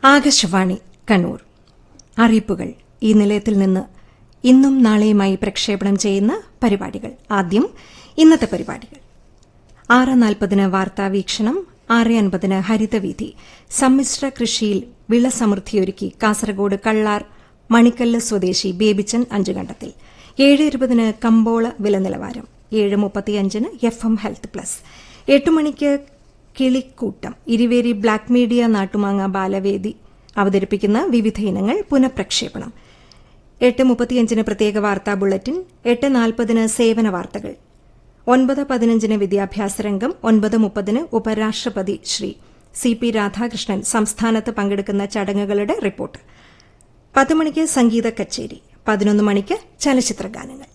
ആകാശവാണി കണ്ണൂർ അറിയിപ്പുകൾ ഈ നിലയത്തിൽ നിന്ന് ഇന്നും നാളെയുമായി പ്രക്ഷേപണം ചെയ്യുന്ന പരിപാടികൾ ആദ്യം ഇന്നത്തെ പരിപാടികൾ ആറ് നാൽപ്പതിന് വാർത്താ വീക്ഷണം ആറ് അൻപതിന് ഹരിതവീഥി സമ്മിശ്ര കൃഷിയിൽ വിളസമൃദ്ധിയൊരുക്കി കാസർഗോഡ് കള്ളാർ മണിക്കല്ല് സ്വദേശി ബേബിച്ചൻ അഞ്ചുകണ്ടത്തിൽ ഏഴ് ഇരുപതിന് കമ്പോള വില നിലവാരം ഏഴ് മുപ്പത്തിയഞ്ചിന് എഫ് എം ഹെൽത്ത് പ്ലസ് എട്ട് മണിക്ക് കിളിക്കൂട്ടം ഇരുവേരി ബ്ലാക്ക് മീഡിയ നാട്ടുമാങ്ങ ബാലവേദി അവതരിപ്പിക്കുന്ന വിവിധ ഇനങ്ങൾ പുനഃപ്രക്ഷേപണം എട്ട് മുപ്പത്തിയഞ്ചിന് പ്രത്യേക വാർത്താ ബുള്ളറ്റിൻ എട്ട് നാൽപ്പതിന് സേവന വാർത്തകൾ ഒൻപത് പതിനഞ്ചിന് വിദ്യാഭ്യാസ രംഗം ഒൻപത് മുപ്പതിന് ഉപരാഷ്ട്രപതി ശ്രീ സി പി രാധാകൃഷ്ണൻ സംസ്ഥാനത്ത് പങ്കെടുക്കുന്ന ചടങ്ങുകളുടെ റിപ്പോർട്ട് പത്ത് മണിക്ക് സംഗീത കച്ചേരി പതിനൊന്ന് മണിക്ക് ചലച്ചിത്ര ഗാനങ്ങൾ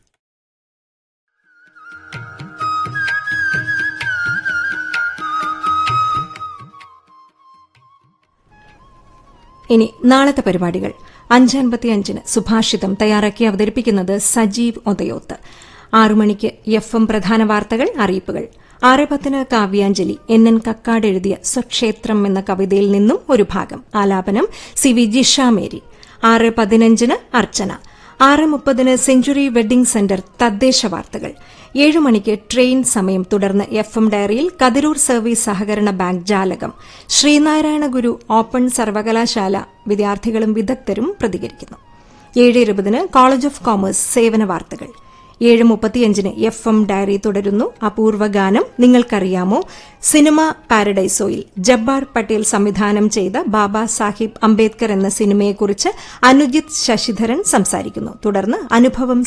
ഇനി നാളത്തെ പരിപാടികൾ അഞ്ചൻപത്തിയഞ്ചിന് സുഭാഷിതം തയ്യാറാക്കി അവതരിപ്പിക്കുന്നത് സജീവ് ഒതയോത്ത് ആറു മണിക്ക് എഫ് എം പ്രധാന വാർത്തകൾ അറിയിപ്പുകൾ ആറ് പത്തിന് കാവ്യാഞ്ജലി എൻ എൻ കക്കാട് എഴുതിയ സ്വക്ഷേത്രം എന്ന കവിതയിൽ നിന്നും ഒരു ഭാഗം ആലാപനം സി വി ജിഷ മേരി ആറ് പതിനഞ്ചിന് അർച്ചന ആറ് മുപ്പതിന് സെഞ്ചുറി വെഡ്ഡിംഗ് സെന്റർ തദ്ദേശ വാർത്തകൾ ഏഴ് മണിക്ക് ട്രെയിൻ സമയം തുടർന്ന് എഫ് എം ഡയറിയിൽ കതിരൂർ സർവീസ് സഹകരണ ബാങ്ക് ജാലകം ശ്രീനാരായണ ഗുരു ഓപ്പൺ സർവകലാശാല വിദ്യാർത്ഥികളും വിദഗ്ധരും പ്രതികരിക്കുന്നു ഏഴ് ഇരുപതിന് കോളേജ് ഓഫ് കോമേഴ്സ് സേവന വാർത്തകൾ ഏഴ് മുപ്പത്തിയഞ്ചിന് എഫ് എം ഡയറി തുടരുന്നു അപൂർവ ഗാനം നിങ്ങൾക്കറിയാമോ സിനിമ പാരഡൈസോയിൽ ജബ്ബാർ പട്ടേൽ സംവിധാനം ചെയ്ത ബാബാ സാഹിബ് അംബേദ്കർ എന്ന സിനിമയെക്കുറിച്ച് അനുജിത് ശശിധരൻ സംസാരിക്കുന്നു തുടർന്ന് അനുഭവം